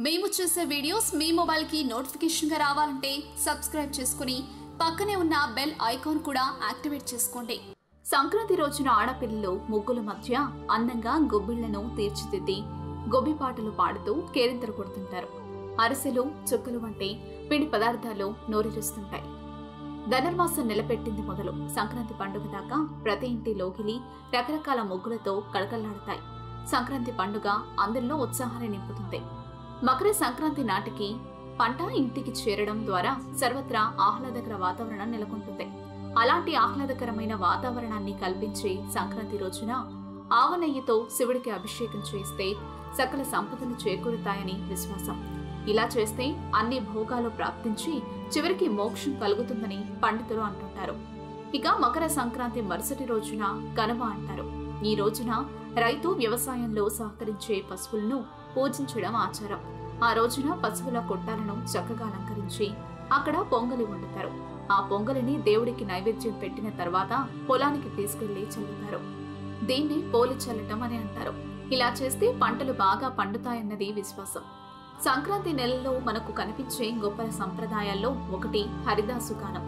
మేము చేసే వీడియోస్ మీ మొబైల్కి నోటిఫికేషన్గా రావాలంటే సబ్స్క్రైబ్ చేసుకుని పక్కనే ఉన్న బెల్ ఐకాన్ కూడా యాక్టివేట్ చేసుకోండి సంక్రాంతి రోజున ఆడపిల్లలు ముగ్గుల మధ్య అందంగా గొబ్బిళ్లను తీర్చిదిద్ది గొబ్బి పాటలు పాడుతూ కేరింతలు కొడుతుంటారు అరిసెలు చుక్కలు వంటి పిండి పదార్థాలు నోరిరుస్తుంటాయి ధనుర్మాసం నిలబెట్టింది మొదలు సంక్రాంతి పండుగ దాకా ప్రతి ఇంటి లోకిలి రకరకాల ముగ్గులతో కళకళలాడతాయి సంక్రాంతి పండుగ అందరిలో ఉత్సాహాన్ని నింపుతుంది మకర సంక్రాంతి నాటికి పంట ఇంటికి చేరడం ద్వారా సర్వత్రా ఆహ్లాదకర వాతావరణం నెలకొంటుంది అలాంటి ఆహ్లాదకరమైన వాతావరణాన్ని కల్పించే సంక్రాంతి రోజున ఆవ నెయ్యితో శివుడికి అభిషేకం చేస్తే సకల సంపదలు చేకూరుతాయని విశ్వాసం ఇలా చేస్తే అన్ని భోగాలు ప్రాప్తించి చివరికి మోక్షం కలుగుతుందని పండితులు అంటుంటారు ఇక మకర సంక్రాంతి మరుసటి రోజున కనుమ అంటారు ఈ రోజున రైతు వ్యవసాయంలో సహకరించే పశువులను పూజించడం ఆచారం ఆ రోజున పశువుల కొట్టాలను చక్కగా అలంకరించి అక్కడ పొంగలి వండుతారు ఆ పొంగలిని దేవుడికి నైవేద్యం పెట్టిన తర్వాత పొలానికి తీసుకెళ్లి చల్లుతారు దీన్ని పోలి చల్లటం అని అంటారు ఇలా చేస్తే పంటలు బాగా పండుతాయన్నది విశ్వాసం సంక్రాంతి నెలలో మనకు కనిపించే గొప్ప సంప్రదాయాల్లో ఒకటి హరిదాసు గానం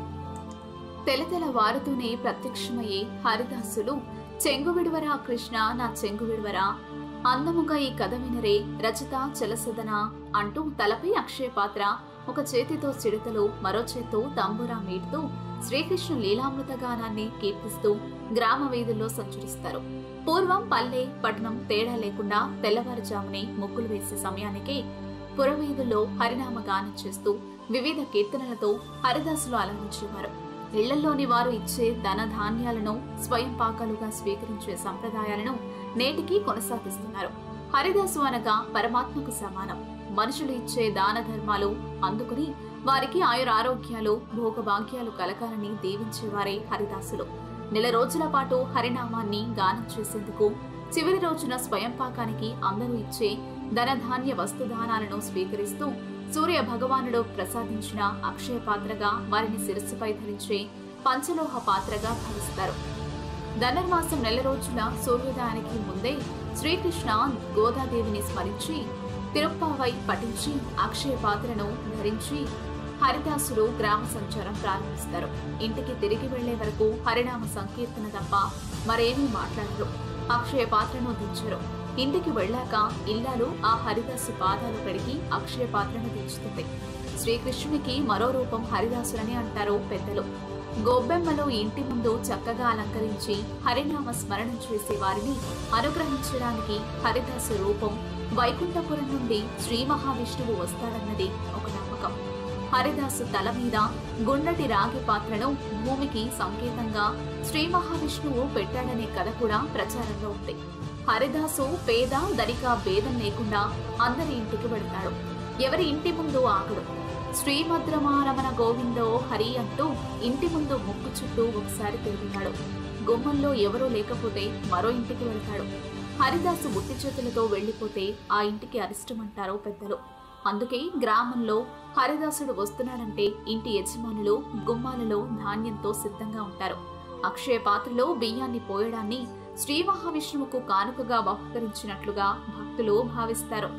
తెలతెల వారుతూనే ప్రత్యక్షమయ్యే హరిదాసులు చెంగు విడువరా కృష్ణ నా చెంగు విడువరా అందముగా ఈ కథ వినరే రచత చలసదన అంటూ తలపై అక్షయ పాత్ర ఒక చేతితో చిడతలు మరో చేత్తో తంబురా మీటుతూ శ్రీకృష్ణ లీలామృత గానాన్ని కీర్తిస్తూ గ్రామ వీధుల్లో సంచరిస్తారు పూర్వం పల్లె పట్టణం తేడా లేకుండా తెల్లవారుజామునే ముగ్గులు వేసే సమయానికే పురవీధుల్లో హరినామ గానం చేస్తూ వివిధ కీర్తనలతో హరిదాసులు అలంకరించేవారు ఇళ్లలోని వారు ఇచ్చే ధన ధాన్యాలను స్వయం పాకాలుగా స్వీకరించే సంప్రదాయాలను నేటికి కొనసాగిస్తున్నారు హరిదాసు అనగా పరమాత్మకు సమానం మనుషులు ఇచ్చే దాన ధర్మాలు అందుకుని వారికి ఆయురారోగ్యాలు భోగభాగ్యాలు కలగాలని దీవించేవారే హరిదాసులు నెల రోజుల పాటు హరినామాన్ని గానం చేసేందుకు చివరి రోజున స్వయం పాకానికి అందరూ ఇచ్చే ధనధాన్య వస్తుదానాలను స్వీకరిస్తూ సూర్య భగవానుడు ప్రసాదించిన అక్షయ పాత్రగా వారిని శిరస్సుపై ధరించే పంచలోహ పాత్రగా భావిస్తారు ధనుర్మాసం నెల రోజుల సూర్యోదయానికి ముందే శ్రీకృష్ణ గోదాదేవిని స్మరించి తిరుప్పావై పఠించి అక్షయ పాత్రను ధరించి హరిదాసులు గ్రామ సంచారం ప్రారంభిస్తారు ఇంటికి తిరిగి వెళ్లే వరకు హరినామ సంకీర్తన తప్ప మరేమీ మాట్లాడరు అక్షయ పాత్రను దించరు ఇంటికి వెళ్ళాక ఇల్లాలు ఆ హరిదాసు పాదాలు కడిగి అక్షయ పాత్రను దించుతుంది శ్రీకృష్ణునికి మరో రూపం హరిదాసులని అంటారు పెద్దలు గోబ్బెమ్మలో ఇంటి ముందు చక్కగా అలంకరించి హరినామ స్మరణం చేసే వారిని అనుగ్రహించడానికి హరిదాసు రూపం వైకుంఠపురం నుండి శ్రీ మహావిష్ణువు వస్తాడన్నది ఒక నమ్మకం హరిదాసు తల మీద గుండటి రాగి పాత్రను భూమికి సంకేతంగా శ్రీ మహావిష్ణువు పెట్టాడనే కథ కూడా ప్రచారంలో ఉంది హరిదాసు పేద ధనిక భేదం లేకుండా అందరి ఇంటికి వెళ్తాడు ఎవరి ఇంటి ముందు ఆగడు శ్రీమద్రమారమణ గోవిందో హరి అంటూ ఇంటి ముందు ముక్కు చుట్టూ ఒకసారి తిరుగుతాడు గుమ్మంలో ఎవరూ లేకపోతే మరో ఇంటికి వెళ్తాడు హరిదాసు బుట్టి చేతులతో వెళ్లిపోతే ఆ ఇంటికి అరిష్టమంటారు పెద్దలు అందుకే గ్రామంలో హరిదాసుడు వస్తున్నాడంటే ఇంటి యజమానులు గుమ్మాలలో ధాన్యంతో సిద్ధంగా ఉంటారు అక్షయ పాత్రలో బియ్యాన్ని పోయడాన్ని శ్రీ మహావిష్ణువుకు కానుకగా బహుకరించినట్లుగా భక్తులు భావిస్తారు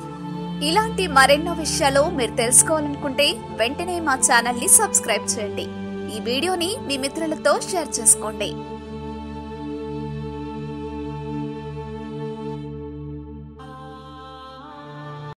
ఇలాంటి మరెన్నో విషయాలు మీరు తెలుసుకోవాలనుకుంటే వెంటనే మా ఛానల్ ని సబ్స్క్రైబ్ చేయండి ఈ వీడియోని మీ మిత్రులతో షేర్ చేసుకోండి